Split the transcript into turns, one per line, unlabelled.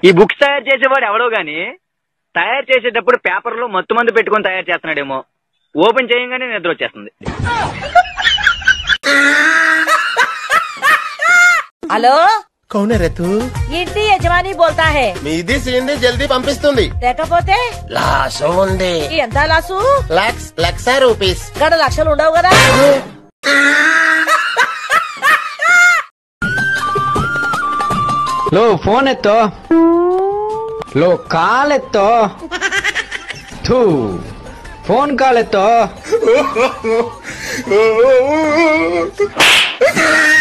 ఈ బుక్స్ తయారు చేసేవాడు ఎవడో గాని తయారు చేసేటప్పుడు పేపర్లో మత్తు మందు పెట్టుకొని తయారు చేస్తున్నాడేమో ఓపెన్ చేయగానే నిద్ర వచ్చేస్తుంది
హలో
కౌన రతు
ఇంటి యజమాని బోల్తా హే
మీది సీంది జల్దీ పంపిస్తుంది
లేకపోతే
లాసు ఉంది
ఎంత లాసు
లక్స్ లక్ష రూపీస్
గడ లక్షలు ఉండవు కదా
లో ఫోన్ ఎత్తో లో కాల్ ఎత్తో ಥೂ ಫೋನ್ ಕಾಲ್ ಎತ್ತೋ